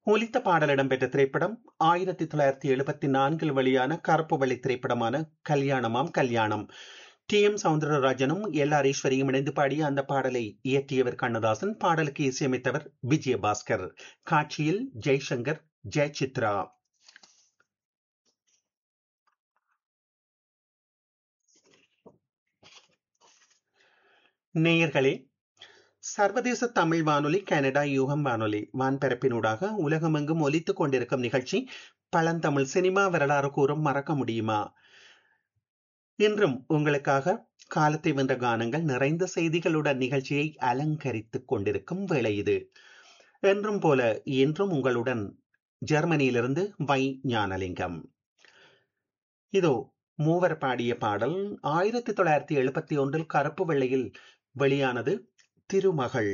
ஒலித்த பாடல் இடம்பெற்ற திரைப்படம் ஆயிரத்தி தொள்ளாயிரத்தி எழுபத்தி நான்கில் வெளியான கருப்பு வெள்ளி திரைப்படமான கல்யாணமாம் கல்யாணம் டி எம் சவுந்தரராஜனும் எல் ஆர் ஈஸ்வரியும் இணைந்து பாடிய அந்த பாடலை இயற்றியவர் கண்ணதாசன் பாடலுக்கு இசையமைத்தவர் விஜயபாஸ்கர் காட்சியில் ஜெய்சங்கர் ஜெயசித்ரா நேயர்களே சர்வதேச தமிழ் வானொலி கனடா யூகம் வானொலி வான்பரப்பினூடாக உலகமெங்கும் ஒலித்துக் கொண்டிருக்கும் நிகழ்ச்சி பழந்தமிழ் சினிமா வரலாறு கூறும் மறக்க முடியுமா இன்றும் உங்களுக்காக காலத்தை வென்ற கானங்கள் நிறைந்த செய்திகளுடன் நிகழ்ச்சியை அலங்கரித்துக் கொண்டிருக்கும் வேளை இது என்றும் போல இன்றும் உங்களுடன் ஜெர்மனியிலிருந்து வை ஞானலிங்கம் இதோ மூவர் பாடிய பாடல் ஆயிரத்தி தொள்ளாயிரத்தி எழுபத்தி ஒன்றில் கருப்பு வெள்ளையில் வெளியானது திருமகள்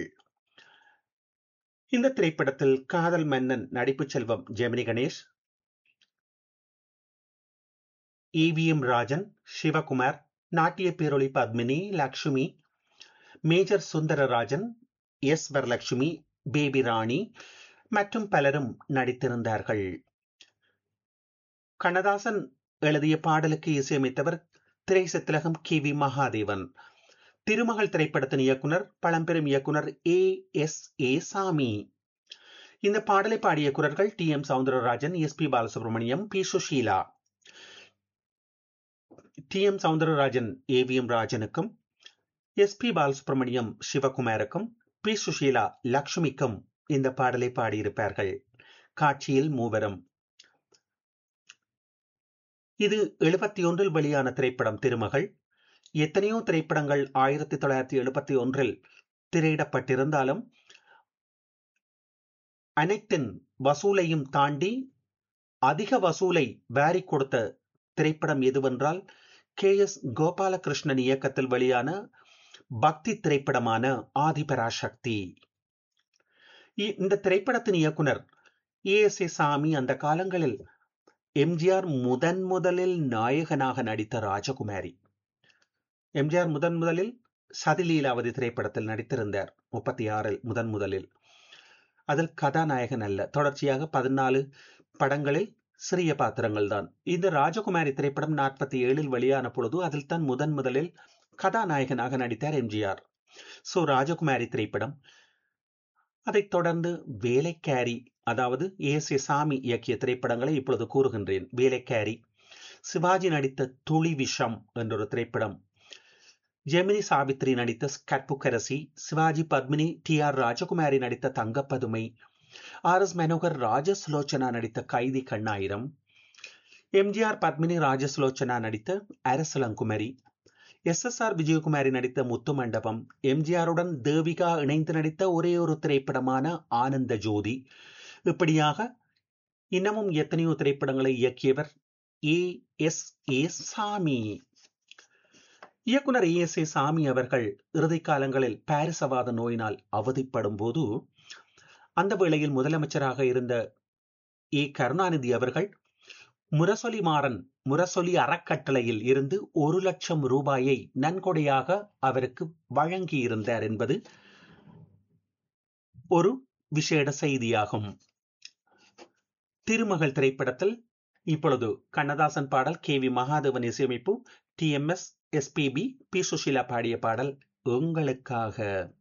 இந்த திரைப்படத்தில் காதல் மன்னன் நடிப்பு செல்வம் ஜெமினி கணேஷ் இவிஎம் ராஜன் சிவகுமார் நாட்டிய பேரொளி Padmini Lakshmi major Sundararajan S Varalakshmi baby Rani மற்றும் பலரும் நடித்திருந்தார்கள் கண்ணதாசன் எழுதிய பாடலுக்கு இசையமைத்தவர் திரைசத்திலகம் கே வி மகாதேவன் திருமகள் திரைப்படத்தின் இயக்குனர் பழம்பெரும் இயக்குனர் ஏ எஸ் ஏ சாமி இந்த பாடலை பாடிய குரல்கள் T M Soundararajan S P Balasubrahmanyam P Susheela T M Soundararajan AVM ராஜனுக்கும் எஸ் பி பாலசுப்ரமணியம் சிவகுமாருக்கும் பி சுஷீலா லக்ஷ்மிக்கும் இந்த பாடலை பாடியிருப்பார்கள் காட்சியில் மூவரும் இது எழுபத்தி ஒன்றில் வெளியான திரைப்படம் திருமகள் எத்தனையோ திரைப்படங்கள் ஆயிரத்தி தொள்ளாயிரத்தி எழுபத்தி ஒன்றில் திரையிடப்பட்டிருந்தாலும் அனைத்தின் வசூலையும் தாண்டி அதிக வசூலை வாரி கொடுத்த திரைப்படம் எதுவென்றால் கே எஸ் கோபாலகிருஷ்ணன் இயக்கத்தில் வெளியான பக்தி திரைப்படமான ஆதிபராசக்தி இந்த திரைப்படத்தின் இயக்குனர் ஏ எஸ் ஏ சாமி அந்த காலங்களில் எம்ஜிஆர் முதன் முதலில் நாயகனாக நடித்த ராஜகுமாரி எம்ஜிஆர் முதன் முதலில் சதிலீலாவதி திரைப்படத்தில் நடித்திருந்தார் முப்பத்தி ஆறில் முதன் முதலில் அதில் கதாநாயகன் அல்ல தொடர்ச்சியாக பதினாலு படங்களில் சிறிய பாத்திரங்கள் தான் இந்த ராஜகுமாரி திரைப்படம் நாற்பத்தி ஏழில் வெளியான பொழுது அதில் தான் முதன் முதலில் கதாநாயகனாக நடித்தார் எம்ஜிஆர் சோ ராஜகுமாரி திரைப்படம் அதைத் தொடர்ந்து வேலைக்காரி அதாவது ஏஸ் ஏ சாமி இயக்கிய திரைப்படங்களை இப்பொழுது கூறுகின்றேன் வேலைக்காரி சிவாஜி நடித்த துளி விஷம் என்றொரு திரைப்படம் ஜெமினி சாவித்ரி நடித்த கற்புக்கரசி சிவாஜி பத்மினி டி ஆர் ராஜகுமாரி நடித்த தங்கப்பதுமை ஆர் எஸ் மனோகர் ராஜசுலோச்சனா நடித்த கைதி கண்ணாயிரம் எம்ஜிஆர் பத்மினி ராஜசுலோச்சனா நடித்த அரசலங்குமரி எஸ் எஸ் ஆர் விஜயகுமாரி நடித்த முத்து மண்டபம் எம்ஜிஆருடன் தேவிகா இணைந்து நடித்த ஒரே ஒரு திரைப்படமான ஆனந்த ஜோதி இப்படியாக இன்னமும் எத்தனையோ திரைப்படங்களை இயக்கியவர் ஏ எஸ் ஏ சாமி இயக்குனர் ஏ எஸ் ஏ சாமி அவர்கள் இறுதி காலங்களில் பாரிசவாத நோயினால் அவதிப்படும் போது அந்த வேளையில் முதலமைச்சராக இருந்த ஏ கருணாநிதி அவர்கள் முரசொலி மாறன் முரசொலி அறக்கட்டளையில் இருந்து ஒரு லட்சம் ரூபாயை நன்கொடையாக அவருக்கு வழங்கி இருந்தார் என்பது ஒரு விசேட செய்தியாகும் திருமகள் திரைப்படத்தில் இப்பொழுது கண்ணதாசன் பாடல் கே வி மகாதேவன் இசையமைப்பு T M S SPB P Susheela பாடிய பாடல் உங்களுக்காக